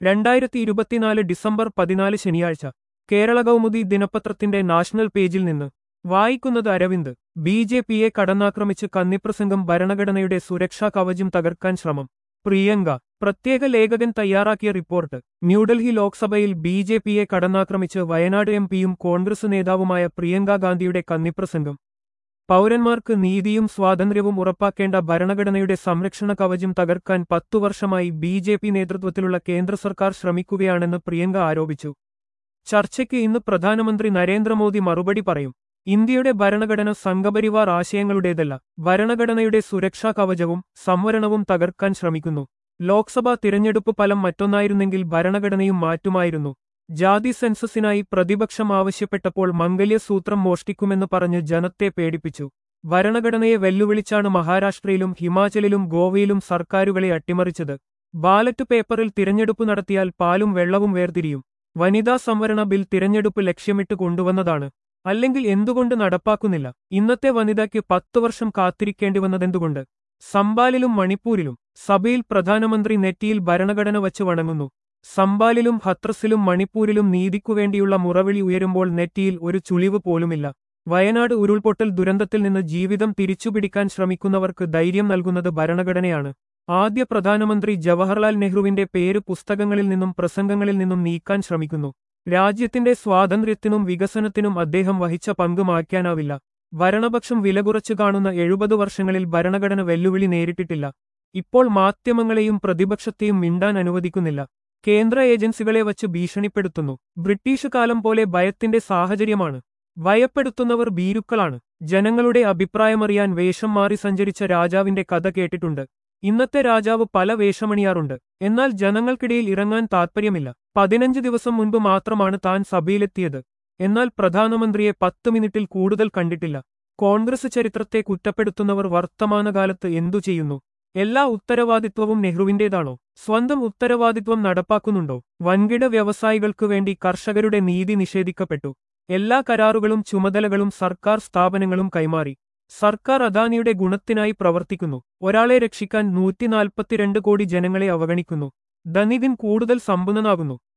രണ്ടായിരത്തി ഇരുപത്തിനാല് ഡിസംബർ പതിനാല് ശനിയാഴ്ച കേരള കൗമുദി ദിനപത്രത്തിന്റെ നാഷണൽ പേജിൽ നിന്ന് വായിക്കുന്നത് അരവിന്ദ് ബി ജെ പിയെ കടന്നാക്രമിച്ച് കന്നിപ്രസംഗം ഭരണഘടനയുടെ സുരക്ഷാ കവചം തകർക്കാൻ ശ്രമം പ്രിയങ്ക പ്രത്യേക ലേഖകൻ തയ്യാറാക്കിയ റിപ്പോർട്ട് ന്യൂഡൽഹി ലോക്സഭയിൽ ബി ജെ പിയെ കടന്നാക്രമിച്ച് വയനാട് എം പിയും കോൺഗ്രസ് നേതാവുമായ പ്രിയങ്ക ഗാന്ധിയുടെ കന്നിപ്രസംഗം പൗരന്മാർക്ക് നീതിയും സ്വാതന്ത്ര്യവും ഉറപ്പാക്കേണ്ട ഭരണഘടനയുടെ സംരക്ഷണ കവചം തകർക്കാൻ പത്തു വർഷമായി ബി ജെ പി നേതൃത്വത്തിലുള്ള കേന്ദ്ര സർക്കാർ ശ്രമിക്കുകയാണെന്ന് പ്രിയങ്ക ആരോപിച്ചു ചർച്ചയ്ക്ക് ഇന്ന് പ്രധാനമന്ത്രി നരേന്ദ്രമോദി മറുപടി പറയും ഇന്ത്യയുടെ ഭരണഘടന സംഘപരിവാർ ആശയങ്ങളുടേതല്ല ഭരണഘടനയുടെ സുരക്ഷാ കവചവും സംവരണവും തകർക്കാൻ ശ്രമിക്കുന്നു ലോക്സഭാ തിരഞ്ഞെടുപ്പ് ഫലം മറ്റൊന്നായിരുന്നെങ്കിൽ ഭരണഘടനയും മാറ്റുമായിരുന്നു ജാതി സെൻസസിനായി പ്രതിപക്ഷം ആവശ്യപ്പെട്ടപ്പോൾ മംഗല്യസൂത്രം മോഷ്ടിക്കുമെന്ന് പറഞ്ഞ് ജനത്തെ പേടിപ്പിച്ചു ഭരണഘടനയെ വെല്ലുവിളിച്ചാണ് മഹാരാഷ്ട്രയിലും ഹിമാചലിലും ഗോവയിലും സർക്കാരുകളെ അട്ടിമറിച്ചത് ബാലറ്റ് പേപ്പറിൽ തിരഞ്ഞെടുപ്പ് നടത്തിയാൽ പാലും വെള്ളവും വേർതിരിയും വനിതാ സംവരണ ബിൽ തിരഞ്ഞെടുപ്പ് ലക്ഷ്യമിട്ട് കൊണ്ടുവന്നതാണ് അല്ലെങ്കിൽ എന്തുകൊണ്ട് നടപ്പാക്കുന്നില്ല ഇന്നത്തെ വനിതയ്ക്ക് പത്തു വർഷം കാത്തിരിക്കേണ്ടി വന്നതെന്തുകൊണ്ട് സംബാലിലും മണിപ്പൂരിലും സഭയിൽ പ്രധാനമന്ത്രി നെറ്റിയിൽ ഭരണഘടന വച്ച് വണങ്ങുന്നു സംബാലിലും ഹത്രസിലും മണിപ്പൂരിലും നീതിക്കുവേണ്ടിയുള്ള മുറവിളി ഉയരുമ്പോൾ നെറ്റിയിൽ ഒരു ചുളിവ് പോലുമില്ല വയനാട് ഉരുൾപൊട്ടൽ ദുരന്തത്തിൽ നിന്ന് ജീവിതം തിരിച്ചുപിടിക്കാൻ ശ്രമിക്കുന്നവർക്ക് ധൈര്യം നൽകുന്നത് ഭരണഘടനയാണ് ആദ്യ പ്രധാനമന്ത്രി ജവഹർലാൽ നെഹ്റുവിന്റെ പേര് പുസ്തകങ്ങളിൽ നിന്നും പ്രസംഗങ്ങളിൽ നിന്നും നീക്കാൻ ശ്രമിക്കുന്നു രാജ്യത്തിന്റെ സ്വാതന്ത്ര്യത്തിനും വികസനത്തിനും അദ്ദേഹം വഹിച്ച പങ്ക് മായ്ക്കാനാവില്ല ഭരണപക്ഷം വിലകുറച്ചു കാണുന്ന എഴുപത് വർഷങ്ങളിൽ ഭരണഘടന വെല്ലുവിളി നേരിട്ടിട്ടില്ല ഇപ്പോൾ മാധ്യമങ്ങളെയും പ്രതിപക്ഷത്തെയും മിണ്ടാൻ അനുവദിക്കുന്നില്ല കേന്ദ്ര ഏജൻസികളെ വച്ച് ഭീഷണിപ്പെടുത്തുന്നു ബ്രിട്ടീഷ് കാലം പോലെ ഭയത്തിന്റെ സാഹചര്യമാണ് ഭയപ്പെടുത്തുന്നവർ ഭീരുക്കളാണ് ജനങ്ങളുടെ അഭിപ്രായമറിയാൻ വേഷം മാറി സഞ്ചരിച്ച രാജാവിന്റെ കഥ കേട്ടിട്ടുണ്ട് ഇന്നത്തെ രാജാവ് പല വേഷമണിയാറുണ്ട് എന്നാൽ ജനങ്ങൾക്കിടയിൽ ഇറങ്ങാൻ താൽപ്പര്യമില്ല പതിനഞ്ച് ദിവസം മുൻപ് മാത്രമാണ് താൻ സഭയിലെത്തിയത് എന്നാൽ പ്രധാനമന്ത്രിയെ പത്ത് മിനിറ്റിൽ കൂടുതൽ കണ്ടിട്ടില്ല കോൺഗ്രസ് ചരിത്രത്തെ കുറ്റപ്പെടുത്തുന്നവർ വർത്തമാനകാലത്ത് എന്തു ചെയ്യുന്നു എല്ലാ ഉത്തരവാദിത്വവും നെഹ്റുവിന്റേതാണോ സ്വന്തം ഉത്തരവാദിത്വം നടപ്പാക്കുന്നുണ്ടോ വൻകിട വ്യവസായികൾക്കു വേണ്ടി കർഷകരുടെ നീതി നിഷേധിക്കപ്പെട്ടു എല്ലാ കരാറുകളും ചുമതലകളും സർക്കാർ സ്ഥാപനങ്ങളും കൈമാറി സർക്കാർ അദാനിയുടെ ഗുണത്തിനായി പ്രവർത്തിക്കുന്നു ഒരാളെ രക്ഷിക്കാൻ നൂറ്റിനാൽപ്പത്തിരണ്ട് കോടി ജനങ്ങളെ അവഗണിക്കുന്നു ധനികൻ കൂടുതൽ സമ്പന്നനാകുന്നു